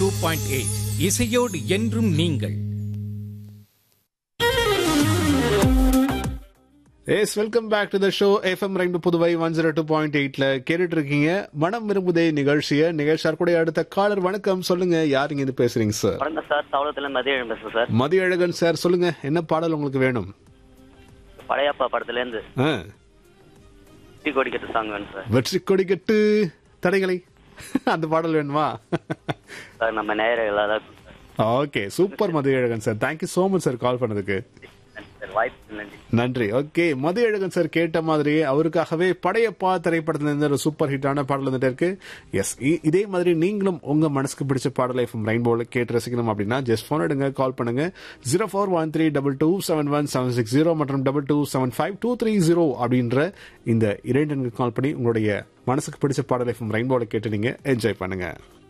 two point eight இசையோடு என்றும் நீங்கள் yes welcome back to the show FM ரெண்டு Puduvai one zero two point எயிட்ல கேட்டுட்டு இருக்கீங்க மனம் விரும்புதே நிகழ்ச்சியை நிகழ்ச்சியார் கூட அடுத்த காலர் வணக்கம் சொல்லுங்க யார் இங்க இருந்து பேசுறீங்க சார் வணக்கம் சார் தவளத்துல மதியம் பேசுறேன் சார் மதிய அழகன் சார் சொல்லுங்க என்ன பாடல் உங்களுக்கு வேணும் படையப்பா படத்துல இருந்து ஆ, டீ கொடிக்கட்டு சாங் வேணும் சார் வெற்றி கொடி கட்டு தடைகளை அந்த பாடல் வேணுமா சார் நம்ம நேயர்கள் அதான் okay super Mathiyazhagan sir thank you so much sir call பண்ணதுக்கு நன்றி சார் வாய்ப்பு நன்றி நன்றி ஓகே மதிய அழகன் சார் கேட்ட மாதிரி அவருக்காகவே படையப்பா திரைப்படத்துல இருந்து ஒரு சூப்பர் ஹிட்டான பாடல் வந்துட்டு இருக்கு எஸ் இதே மாதிரி நீங்களும் உங்க மனசுக்கு பிடிச்ச பாடலை எஃப்எம் ரெயின்போல கேட்டு ரசிக்கணும் அப்படின்னா ஜஸ்ட் போன் எடுங்க கால் பண்ணுங்க zero four one three double two seven one seven six zero மற்றும் double two seven five two three zero அப்படின்ற இந்த இரண்டு கால் பண்ணி உங்களுடைய மனசுக்கு பிடிச்ச பாடலை எஃப்எம் ரெயின்போல கேட்டு நீங்க என்ஜாய் பண்ணுங்க